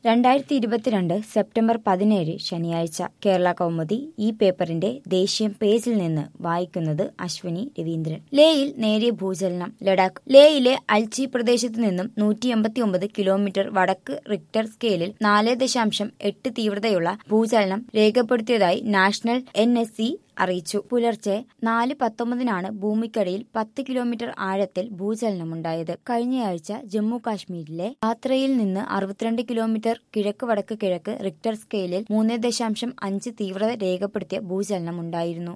രണ്ടായിരത്തി ഇരുപത്തിരണ്ട് സെപ്റ്റംബർ പതിനേഴ് ശനിയാഴ്ച കേരള കൗമുദി ഈ പേപ്പറിന്റെ ദേശീയം പേജിൽ നിന്ന് വായിക്കുന്നത് അശ്വിനി രവീന്ദ്രൻ ലേയിൽ നേരിയ ഭൂചലനം ലഡാക്ക് ലേയിലെ അൽച്ചി പ്രദേശത്തു നിന്നും നൂറ്റി എൺപത്തി ഒമ്പത് കിലോമീറ്റർ വടക്ക് റിക്ടർ സ്കെയിലിൽ നാല് ദശാംശം എട്ട് തീവ്രതയുള്ള ഭൂചലനം രേഖപ്പെടുത്തിയതായി നാഷണൽ എൻ എസ് സി അറിയിച്ചു പുലർച്ചെ നാല് പത്തൊമ്പതിനാണ് ഭൂമിക്കടിയിൽ പത്ത് കിലോമീറ്റർ ആഴത്തിൽ ഭൂചലനമുണ്ടായത് കഴിഞ്ഞയാഴ്ച ജമ്മു കാശ്മീരിലെ യാത്രയിൽ നിന്ന് അറുപത്തിരണ്ട് കിലോമീറ്റർ കിഴക്ക് വടക്ക് കിഴക്ക് റിക്ടർ സ്കെയിലിൽ മൂന്ന് ദശാംശം അഞ്ച് തീവ്രത രേഖപ്പെടുത്തിയ ഭൂചലനമുണ്ടായിരുന്നു